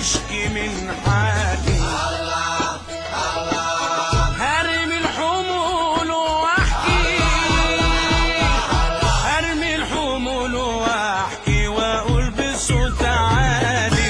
اشكي من حالي هرمي الحمول واحكي هرمي الحمول واحكي واقول بصوت عالي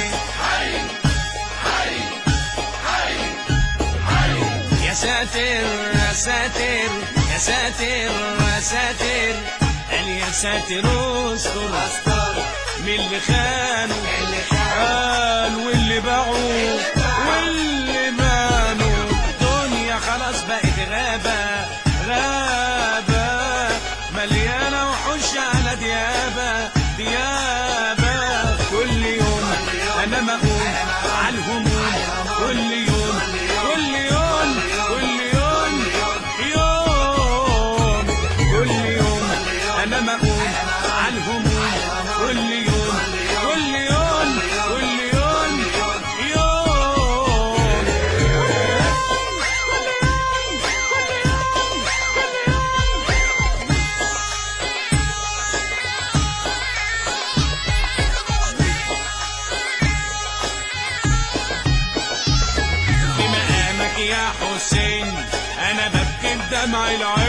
يا ساتر يا ساتر يا ساتر يا ساتر قال يا ساتر استر من اللي خانوا قال واللي باعوا واللي بانوا الدنيا خلاص بقت غابة غابة مليانة وحوش على ديابة ديابة كل يوم أنا مقوم على الهموم كل يوم كل يوم كل يوم يوم كل يوم أنا مقوم على الهموم كل يوم كل يوم كل يوم يوم في مقامك يا حسين انا ببكي بدمع العين